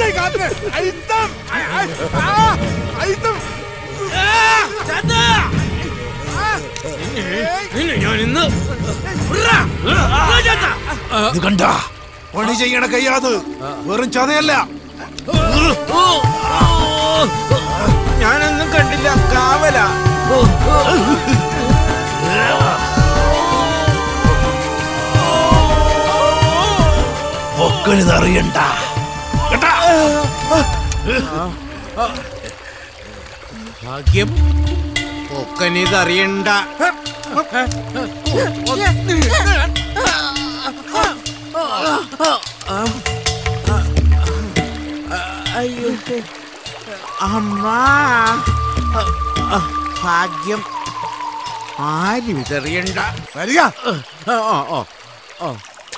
ഈ കാട്ടില്? അയിത്തം! അ- അ- ആ! അയിത്തം! ഞാൻ ഇന്ന് ഇത് കണ്ട പണി ചെയ്യണ കയ്യാത് വെറും ചതയല്ല ഞാനൊന്നും കണ്ടില്ല കാവല പൊക്കണിത് അറിയണ്ട ഭാഗ്യം ഒക്കനിതറിയണ്ട അയ്യോ അമ്മാ ഭാഗ്യം ആരും ഇതറിയണ്ട വരിക ഓ ഓ ഓ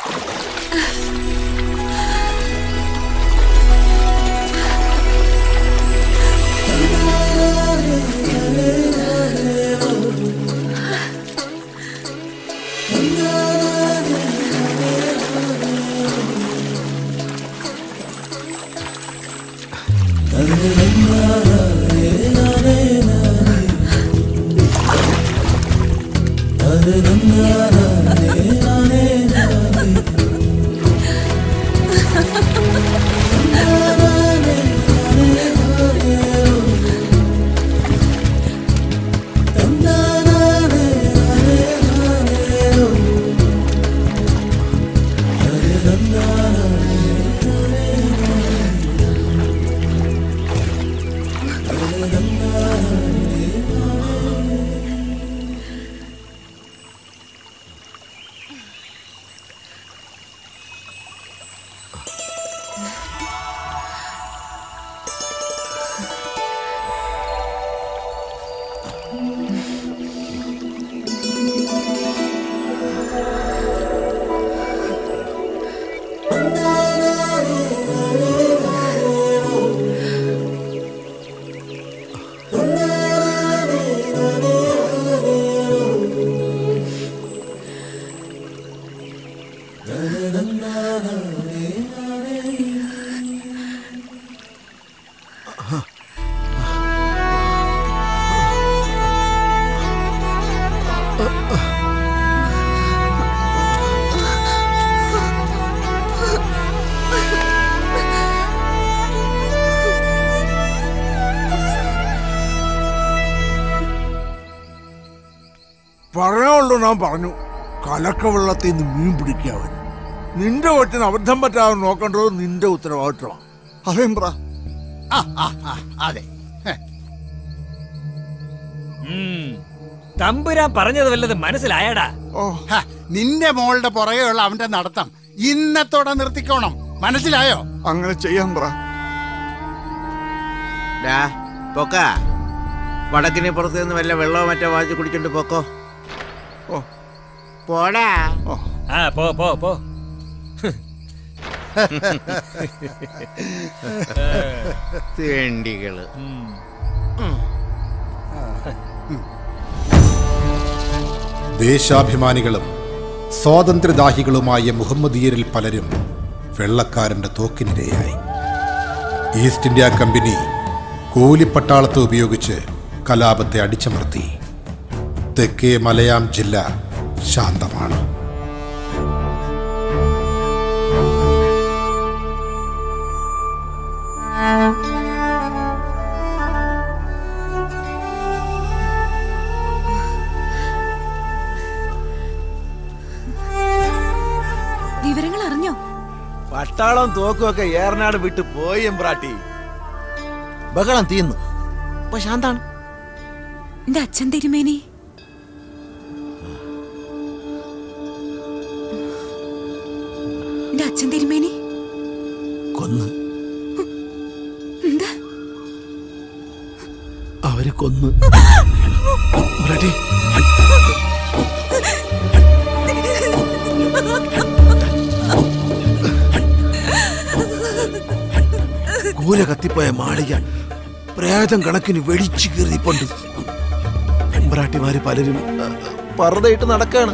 പറയാനുള്ളൂ ഞാൻ പറഞ്ഞു കലക്ക വെള്ളത്തിൽ നിന്ന് മീൻ പിടിക്കാവൻ നിന്റെ കൊച്ചിന് അബദ്ധം പറ്റാതെ നോക്കേണ്ടത് നിന്റെ ഉത്തരവാദിത്വമാണ് അതേം പറ അതെ തമ്പുരാൻ പറഞ്ഞത് വല്ലത് മനസ്സിലായടാ ഹ, നിന്റെ മോളുടെ പുറകെയുള്ള അവന്റെ നടത്തം ഇന്നത്തോടെ നിർത്തിക്കോണം മനസ്സിലായോ അങ്ങനെ ചെയ്യാൻ പറ ഡാ പൊക്ക വടക്കിന് പുറത്ത് നിന്ന് വല്ല വെള്ളമോ മറ്റോ വാങ്ങിച്ച് കുടിച്ചോണ്ട് പൊക്കോ ഓ. പോടാ ആ പോ പോ പോ തേണ്ടികള് ദേശാഭിമാനികളും സ്വാതന്ത്ര്യദാഹികളുമായ മുഹമ്മദീയരിൽ പലരും വെള്ളക്കാരന്റെ തോക്കിനിരയായി ഈസ്റ്റ് ഇന്ത്യ കമ്പനി കൂലിപ്പട്ടാളത്തെ ഉപയോഗിച്ച് കലാപത്തെ അടിച്ചമർത്തി തെക്കേ മലയാം ജില്ല ശാന്തമാണ് വിവരങ്ങൾ അറിഞ്ഞോ പട്ടാളം തോക്കുമൊക്കെ ഏറനാട് വിട്ട് പോയി എമ്പ്രാട്ടി ബഹളം തീർന്നു ഇപ്പൊ ശാന്താണ് എന്റെ അച്ഛൻ തിരുമേനി എന്റെ അച്ഛൻ തിരുമേനി കൊന്ന് എന്താ അവര് കൊന്ന് എമ്പ്രാട്ടി കൂര കത്തിപ്പോയ മാളിക പ്രേതം കണക്കിന് വെടിച്ചു കീറിപ്പുണ്ട് എമ്പ്രാട്ടിമാര് പലരും അഹ്, പർദ്ദയിട്ട് നടക്കാണ്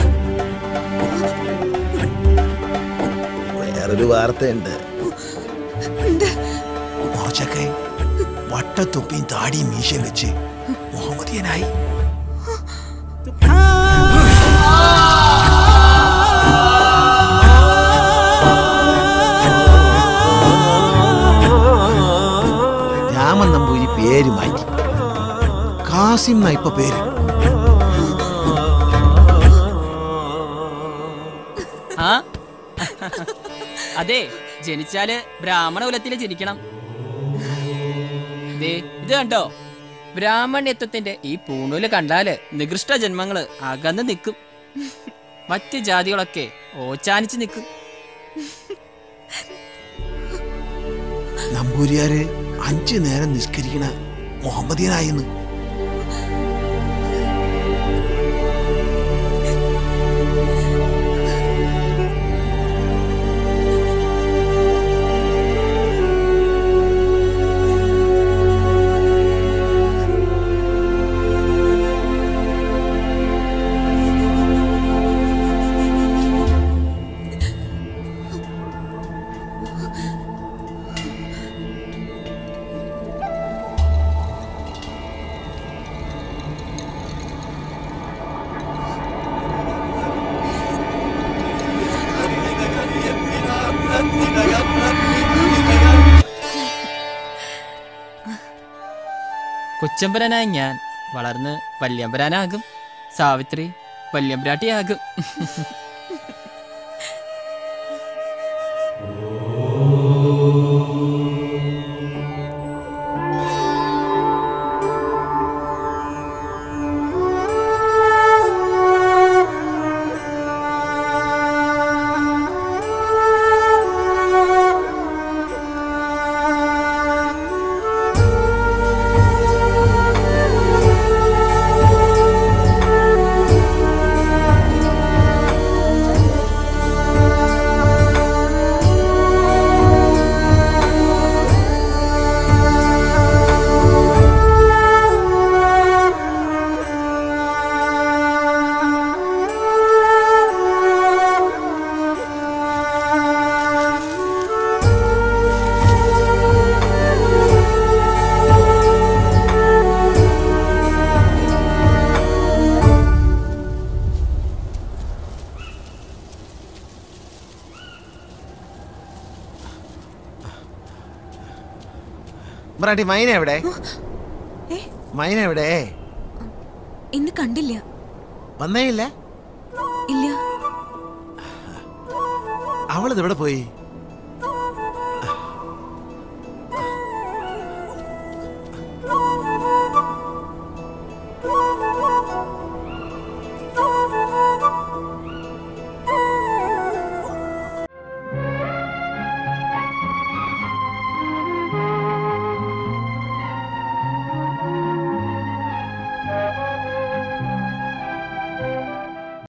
വേറൊരു വാർത്തയുണ്ട് എന്ത് കുറച്ചൊക്കെ വട്ടത്തൊപ്പിയും താടിയും മീശയും വെച്ച് മുഹമ്മദിയനായി രാമൻ നമ്പൂരി പേര് മാറ്റി കാസിം എന്നാ ഇപ്പൊ പേര് ആ അതെ ജനിച്ചാല് ബ്രാഹ്മണ കുലത്തില് ജനിക്കണം ദേ ഇത് കണ്ടോ ബ്രാഹ്മണ്യത്വത്തിന്റെ ഈ പൂണൂല് കണ്ടാല് നികൃഷ്ട ജന്മങ്ങള് അകന്ന് നിൽക്കും മറ്റ് ജാതികളൊക്കെ ഓച്ചാനിച്ച് നിൽക്കും നമ്പൂരിയാര് അഞ്ചു നേരം നിസ്കരിക്കണ മുഹമ്മദിയനായിന്ന് കൊച്ചമ്പരനായ ഞാൻ വളർന്ന് വല്യമ്പരാനാകും സാവിത്രി വല്യമ്പ്രാട്ടിയാകും ബ്രാട്ടി മൈന എവിടെ ഏ? മൈന എവിടെ ഇന്ന് കണ്ടില്ല വന്നേ ഇല്ല ഇല്ല അവളിത് എവിടെ പോയി